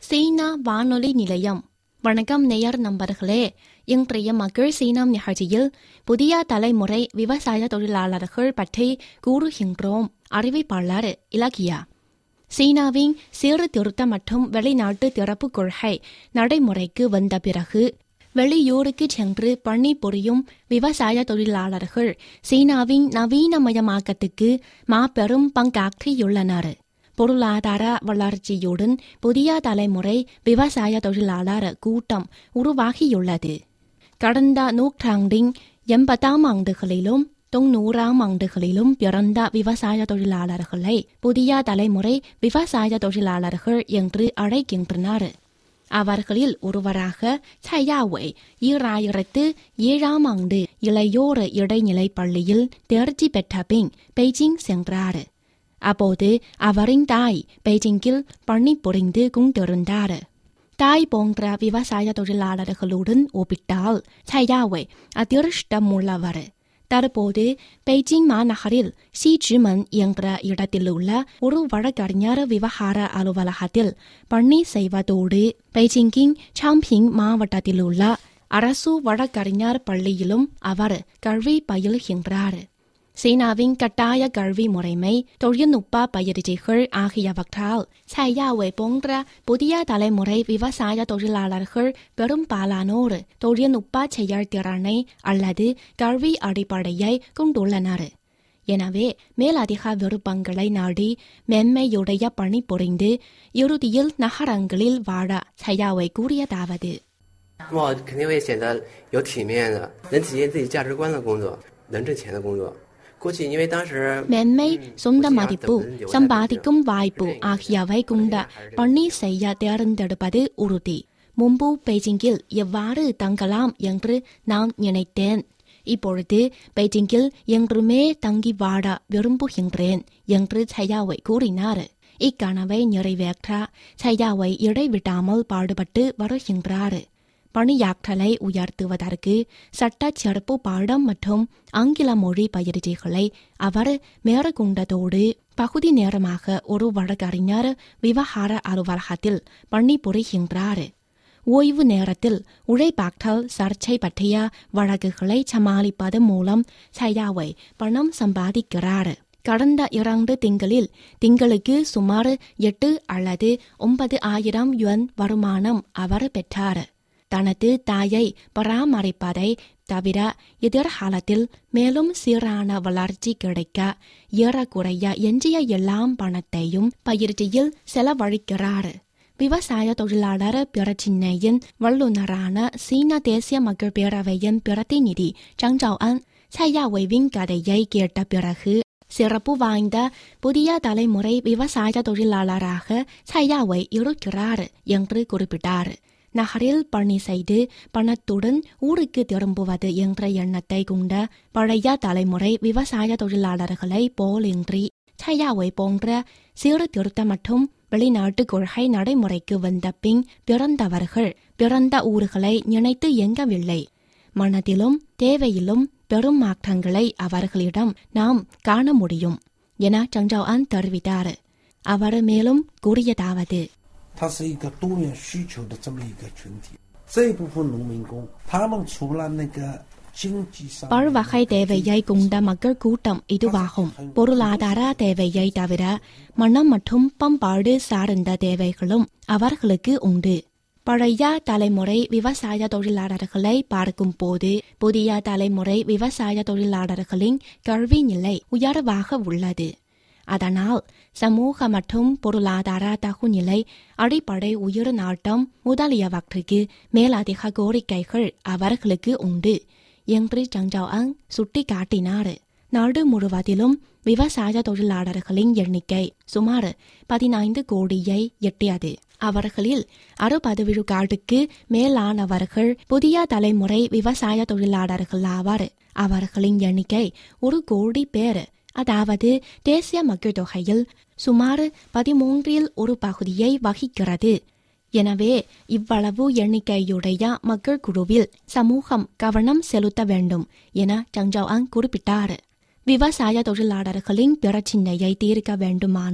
சீனா வானொலி நிலையம் வணக்கம் நேயர் நண்பர்களே இன்றைய மகள் சீனம் நிகழ்ச்சியில் புதிய தலைமுறை விவசாய தொழிலாளர்கள் பற்றி கூறுகின்றோம் அறிவிப்பாளர் இலக்கியா சீனாவின் சீர்திருத்த மற்றும் வெளிநாட்டு திறப்பு கொள்கை நடைமுறைக்கு வந்த பிறகு வெளியூருக்கு சென்று பணிபுரியும் விவசாய தொழிலாளர்கள் சீனாவின் நவீனமயமாக்கத்துக்கு மாபெரும் பங்காற்றியுள்ளனர் பொருளாதார வளர்ச்சியுடன் புதிய தலைமுறை விவசாய தொழிலாளர் கூட்டம் உருவாகியுள்ளது கடந்த நூற்றாண்டின் எண்பதாம் ஆண்டுகளிலும் தொன்னூறாம் ஆண்டுகளிலும் பிறந்த விவசாய தொழிலாளர்களை புதிய தலைமுறை விவசாய தொழிலாளர்கள் என்று அழைக்கின்றனர் அவர்களில் ஒருவராக சையாவை ஈராயிரத்து ஏழாம் ஆண்டு இளையோர் இடைநிலை பள்ளியில் தேர்ச்சி பெற்ற பின் பெய்ஜிங் சென்றார் அப்போது அவரின் தாய் பெய்ஜிங்கில் பணிபுரிந்து கொண்டிருந்தார் தாய் போன்ற விவசாய தொழிலாளர்களுடன் ஒப்பிட்டால் சையாவை அதிர்ஷ்டமுள்ளவர் தற்போது பெய்ஜிங் மாநகரில் சிஜிமன் என்ற இடத்திலுள்ள ஒரு வழக்கறிஞர் விவகார அலுவலகத்தில் பணி செய்வதோடு பெய்ஜிங்கின் சாம்பிங் மாவட்டத்திலுள்ள அரசு வழக்கறிஞர் பள்ளியிலும் அவர் கல்வி பயில்கின்றார் சீனாவின் கட்டாய கல்வி முறைமை தொழில்நுட்ப பயிற்சிகள் ஆகியவற்றால் சையாவை போன்ற புதிய தலைமுறை விவசாய தொழிலாளர்கள் பெரும்பாலானோர் தொழில்நுட்ப செயல்திறனை அல்லது கல்வி அடிப்படையை கொண்டுள்ளனர் எனவே மேலதிக விருப்பங்களை நாடி மென்மையுடைய பணி புரிந்து இறுதியில் நகரங்களில் வாழ சையாவை கூறியதாவது 我肯定会选择有体面的、能体现自己价值观的工作，能挣钱的工作。过去因为当时 மென்மை சொந்த மதிப்பு சம்பாதிக்கும் வாய்ப்பு ஆகியவை கொண்ட பணி செய்ய தேர்ந்தெடுப்பது உறுதி முன்பு பெய்ஜிங்கில் எவ்வாறு தங்கலாம் என்று நான் நினைத்தேன் இப்பொழுது பெய்ஜிங்கில் என்றுமே தங்கி வாழ விரும்புகின்றேன் என்று சையாவை கூறினார் இக்கனவை நிறைவேற்ற சையாவை இடைவிடாமல் பாடுபட்டு வருகின்றார் பணியாற்றலை உயர்த்துவதற்கு சட்ட சிறப்பு பாடம் மற்றும் ஆங்கில மொழி பயிற்சிகளை அவர் மேற்கொண்டதோடு பகுதி நேரமாக ஒரு வழக்கறிஞர் விவகார அலுவலகத்தில் பணிபுரிகின்றார் ஓய்வு நேரத்தில் உழைப்பாற்றல் சர்ச்சை பற்றிய வழக்குகளை சமாளிப்பது மூலம் சையாவை பணம் சம்பாதிக்கிறார் கடந்த இரண்டு திங்களில் திங்களுக்கு சுமார் எட்டு அல்லது ஒன்பது ஆயிரம் யுவன் வருமானம் அவர் பெற்றார் தனது தாயை பராமரிப்பதை தவிர எதிர்காலத்தில் மேலும் சீரான வளர்ச்சி கிடைக்க ஏறக்குறைய எஞ்சிய எல்லாம் பணத்தையும் பயிற்சியில் செலவழிக்கிறார் விவசாய தொழிலாளர் பிரச்சினையின் வல்லுநரான சீன தேசிய மக்கள் பேரவையின் பிரதிநிதி ஜங் ஜாவ் சையாவைவின் கதையை கேட்ட பிறகு சிறப்பு வாய்ந்த புதிய தலைமுறை விவசாய தொழிலாளராக சையாவை இருக்கிறார் என்று குறிப்பிட்டார் நகரில் பணி செய்து பணத்துடன் ஊருக்கு திரும்புவது என்ற எண்ணத்தை கொண்ட பழைய தலைமுறை விவசாய தொழிலாளர்களை போலின்றி சையாவை போன்ற சீர்திருத்த மற்றும் வெளிநாட்டு கொள்கை நடைமுறைக்கு வந்த பின் பிறந்தவர்கள் பிறந்த ஊர்களை நினைத்து எங்கவில்லை மனதிலும் தேவையிலும் பெரும் மாற்றங்களை அவர்களிடம் நாம் காண முடியும் என சங்ஜாவ் தெரிவித்தார் அவர் மேலும் கூறியதாவது 它是一个多元需求的这么一个群体。这一部分农民工，他们除了那个经济上， பல்வகை தேவையை கொண்ட மக்கள் கூட்டம் இதுவாகும் பொருளாதார தேவையை தவிர மனம் மற்றும் பண்பாடு சார்ந்த தேவைகளும் அவர்களுக்கு உண்டு பழைய தலைமுறை விவசாய தொழிலாளர்களை பார்க்கும் போது புதிய தலைமுறை விவசாய தொழிலாளர்களின் கல்வி நிலை உயர்வாக உள்ளது அதனால் சமூக மற்றும் பொருளாதார தகுநிலை அடிப்படை உயிர் நாட்டம் முதலியவற்றுக்கு மேலதிக கோரிக்கைகள் அவர்களுக்கு உண்டு என்று ஜங்ஜாவ் சுட்டிக்காட்டினார் நாடு முழுவதிலும் விவசாய தொழிலாளர்களின் எண்ணிக்கை சுமார் பதினைந்து கோடியை எட்டியது அவர்களில் அறுபது விழுக்காட்டுக்கு மேலானவர்கள் புதிய தலைமுறை விவசாய தொழிலாளர்கள் ஆவார் அவர்களின் எண்ணிக்கை ஒரு கோடி பேர் அதாவது தேசிய மக்கள் தொகையில் சுமார் பதிமூன்றில் ஒரு பகுதியை வகிக்கிறது எனவே இவ்வளவு எண்ணிக்கையுடைய மக்கள் குழுவில் சமூகம் கவனம் செலுத்த வேண்டும் என ஜங்ஜாவ் குறிப்பிட்டார் விவசாய தொழிலாளர்களின் பிரச்சினையை தீர்க்க வேண்டுமானால்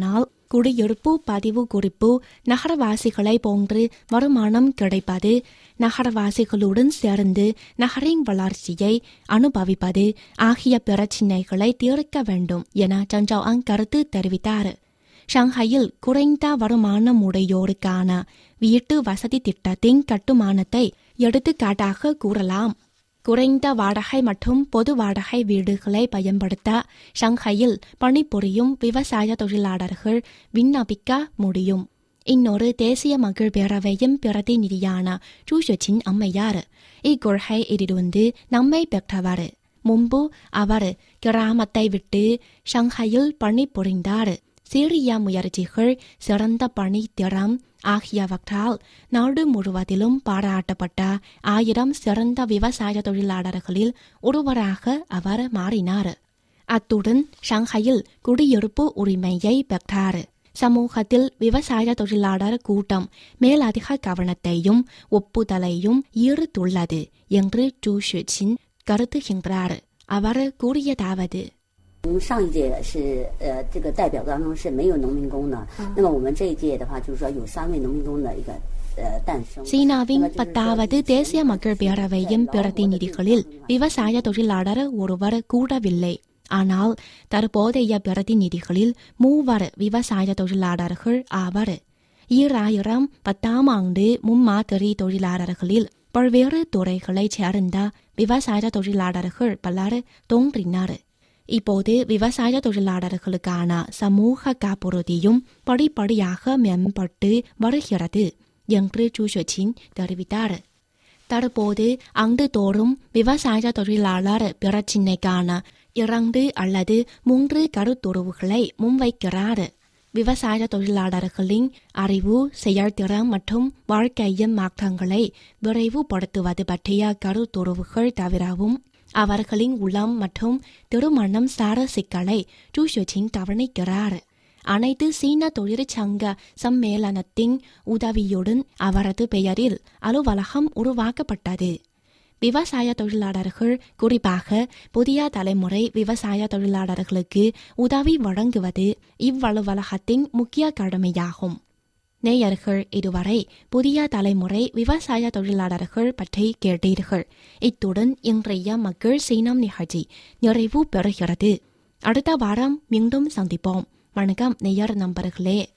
குடியிருப்பு பதிவு குறிப்பு நகரவாசிகளை போன்று வருமானம் கிடைப்பது நகரவாசிகளுடன் சேர்ந்து நகரின் வளர்ச்சியை அனுபவிப்பது ஆகிய பிரச்சினைகளை தீர்க்க வேண்டும் என சஞ்சௌஅன் கருத்து தெரிவித்தார் ஷாங்காயில் குறைந்த வருமானம் உடையோருக்கான வீட்டு வசதி திட்டத்தின் கட்டுமானத்தை எடுத்துக்காட்டாக கூறலாம் குறைந்த வாடகை மற்றும் பொது வாடகை வீடுகளை பயன்படுத்த ஷங்காயில் பணிபுரியும் விவசாய தொழிலாளர்கள் விண்ணப்பிக்க முடியும் இன்னொரு தேசிய மக்கள் பேரவையின் பிரதிநிதியான ஜூஷின் அம்மையார் இக்கொள்கை இதிலிருந்து நம்மை பெற்றவர் முன்பு அவர் கிராமத்தை விட்டு ஷங்காயில் பணிபுரிந்தார் சிறிய முயற்சிகள் சிறந்த பணி திறம் ஆகியவற்றால் நாடு முழுவதிலும் பாராட்டப்பட்ட ஆயிரம் சிறந்த விவசாய தொழிலாளர்களில் ஒருவராக அவர் மாறினார் அத்துடன் ஷங்காயில் குடியிருப்பு உரிமையை பெற்றார் சமூகத்தில் விவசாய தொழிலாளர் கூட்டம் மேலதிக கவனத்தையும் ஒப்புதலையும் ஈர்த்துள்ளது என்று ஜூ ஷின் கருத்துகின்றார் அவர் கூறியதாவது 我们上一届是呃，这个代表当中是没有农民工的。那么我们这一届的话，就是说有三位农民工的一个呃诞生。 சீனாவின் பத்தாவது தேசிய மக்கள் பேரவையின் பிரதிநிதிகளில் விவசாய தொழிலாளர் ஒருவர் கூடவில்லை ஆனால் தற்போதைய பிரதிநிதிகளில் மூவர் விவசாய தொழிலாளர்கள் ஆவர் ஈராயிரம் பத்தாம் ஆண்டு முன்மாதிரி தொழிலாளர்களில் பல்வேறு துறைகளைச் சேர்ந்த விவசாய தொழிலாளர்கள் பலர் தோன்றினர் இப்போது விவசாய தொழிலாளர்களுக்கான சமூக காப்புறுதியும் படிப்படியாக மேம்பட்டு வருகிறது என்று ஜூஷின் தெரிவித்தார் தற்போது ஆண்டுதோறும் விவசாய தொழிலாளர் பிரச்சினைக்கான இரண்டு அல்லது மூன்று கருத்துருவுகளை முன்வைக்கிறார் விவசாய தொழிலாளர்களின் அறிவு செயல்திறன் மற்றும் வாழ்க்கையின் மாற்றங்களை விரைவுபடுத்துவது பற்றிய கருத்துருவுகள் தவிரவும் அவர்களின் உளம் மற்றும் திருமணம் சார சிக்கலை ஜூஷின் கவனிக்கிறார் அனைத்து சீன தொழிற்சங்க சம்மேளனத்தின் உதவியுடன் அவரது பெயரில் அலுவலகம் உருவாக்கப்பட்டது விவசாய தொழிலாளர்கள் குறிப்பாக புதிய தலைமுறை விவசாய தொழிலாளர்களுக்கு உதவி வழங்குவது இவ்வலுவலகத்தின் முக்கிய கடமையாகும் நேயர்கள் இதுவரை புதிய தலைமுறை விவசாய தொழிலாளர்கள் பற்றி கேட்டீர்கள் இத்துடன் இன்றைய மக்கள் சீனம் நிகழ்ச்சி நிறைவு பெறுகிறது அடுத்த வாரம் மீண்டும் சந்திப்போம் வணக்கம் நேயர் நண்பர்களே